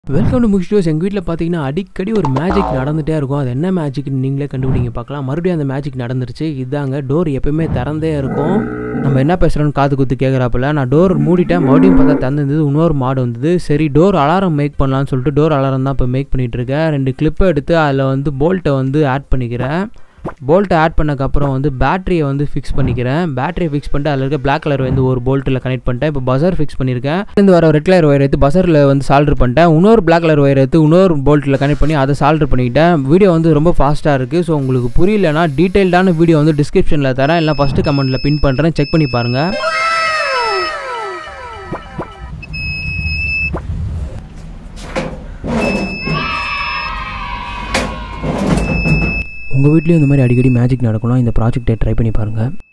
welcome to முக்ஸ்டோஸ் எங்கள் வீட்டில் பார்த்தீங்கன்னா அடிக்கடி ஒரு மேஜிக் நடந்துகிட்டே இருக்கும் அது என்ன மேஜிக்னு நீங்களே கண்டுபிடிங்க பார்க்கலாம் மறுபடியும் அந்த மேஜிக் நடந்துருச்சு இதாங்க டோர் எப்பயுமே திறந்தே இருக்கும் நம்ம என்ன பேசுகிறோன்னு காது குத்து கேட்குறாப்புல நான் டோர் மூடிட்டேன் மறுபடியும் பார்த்தா திறந்துருந்தது இன்னொரு மாடு வந்தது சரி டோர் அலாரம் மேக் பண்ணலான்னு சொல்லிட்டு டோர் அலாரம் தான் இப்போ மேக் பண்ணிகிட்டு இருக்கேன் ரெண்டு கிளிப்பை எடுத்து அதில் வந்து போல்ட்டை வந்து ஆட் பண்ணிக்கிறேன் போல்ட்டை ஆட் பண்ணக்கப்புறம் வந்து பேட்டரியை வந்து ஃபிக்ஸ் பண்ணிக்கிறேன் பேட்டரியை ஃபிக்ஸ் பண்ணிட்டு அதில் இருக்க பிளாக் கலர் வந்து ஒரு போல்ட்டில் கனெக்ட் பண்ணிட்டேன் இப்போ பஸர் ஃபிக்ஸ் பண்ணியிருக்கேன் இந்த வர ரெட் கலர் ஒயர் எடுத்து பஸரில் வந்து சால்டர் பண்ணிட்டேன் இன்னொரு பிளாக் கலர் ஒயர் எடுத்து இன்னொரு போல்ட்டில் கனெக்ட் பண்ணி அதை சால்டர் பண்ணிக்கிட்டேன் வீடியோ வந்து ரொம்ப ஃபாஸ்ட்டாக இருக்குது ஸோ உங்களுக்கு புரியலனா டீட்டெயில்டான வீடியோ வந்து டிஸ்கிரிப்ஷனில் தரேன் இல்லை ஃபஸ்ட்டு கமெண்ட்டில் பின் பண்ணுறேன் செக் பண்ணி பாருங்கள் உங்கள் வீட்லேயும் இந்த மாதிரி அடிக்கடி மேஜிக் நடக்கணும் இந்த ப்ராஜெக்டை ட்ரை பண்ணி பாருங்கள்